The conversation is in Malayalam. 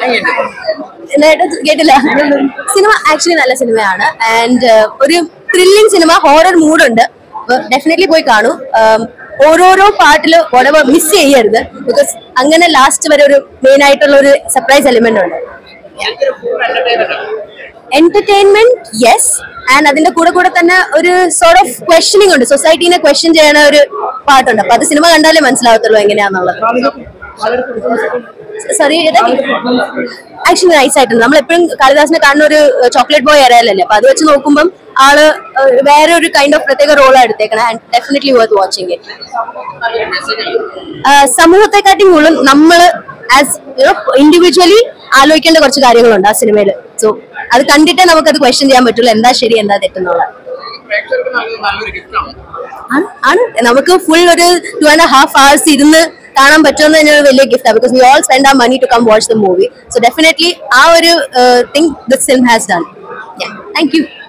എന്നിട്ട് കേട്ടില്ല സിനിമ ആക്ച്വലി നല്ല സിനിമയാണ് ആൻഡ് ഒരു ത്രില്ലിംഗ് സിനിമ ഹോറർ മൂഡുണ്ട് ഡെഫിനറ്റ്ലി പോയി കാണൂ Um, ഓരോരോ പാട്ടിൽ whatever മിസ് ചെയ്യരുത് ബിക്കോസ് അങ്ങനെ ലാസ്റ്റ് വരെ ഒരു മെയിൻ ആയിട്ടുള്ള ഒരു സർപ്രൈസ് എലിമെന്റ് ഉണ്ട് എന്റർടൈൻമെന്റ് യെസ് ആൻഡ് അതിന്റെ കൂടെ കൂടെ തന്നെ ഒരു സോർട്ട് ഓഫ് ക്വസ്റ്റനിങ് ഉണ്ട് സൊസൈറ്റീനെ ക്വസ്റ്റ്യൻ ചെയ്യണ ഒരു പാട്ടുണ്ട് അപ്പൊ അത് സിനിമ കണ്ടാലേ മനസ്സിലാവത്തുള്ളൂ എങ്ങനെയാന്നുള്ളത് സോറി ആക്ച്വലി നൈസ് ആയിട്ടുണ്ട് നമ്മൾ എപ്പോഴും കാളിദാസിനെ കാണുന്ന ഒരു ചോക്ലേറ്റ് ബോയ് അറിയാലല്ലേ അപ്പൊ അത് വെച്ച് നോക്കുമ്പോൾ ആള് ഏഹ്, വേറെ ഒരു കൈൻഡ് ഓഫ് പ്രത്യേക റോളാണ് എടുത്തേക്കണേ and definitely worth watching it സമൂഹത്തെക്കാട്ടി കൂടുതൽ നമ്മൾ ആസ് ഇൻഡിവിജ്വലി ആലോചിക്കേണ്ട കുറച്ച് കാര്യങ്ങളുണ്ട് ആ സിനിമയിൽ സോ അത് കണ്ടിട്ടേ നമുക്കത് ക്വസ്റ്റ്യൻ ചെയ്യാൻ പറ്റുള്ളൂ എന്താ ശരി എന്താ തെറ്റെന്നുള്ളത് ആണ് ആണ് നമുക്ക് ഫുൾ ഒരു ടു ആൻഡ് ഹാഫ് hours ഇരുന്ന് കാണാൻ പറ്റുമെന്ന് തന്നെ ഒരു വലിയ ഗിഫ്റ്റാണ് because we all spend uh money to come watch the movie so definitely uh ഒരു thing this film has done thank U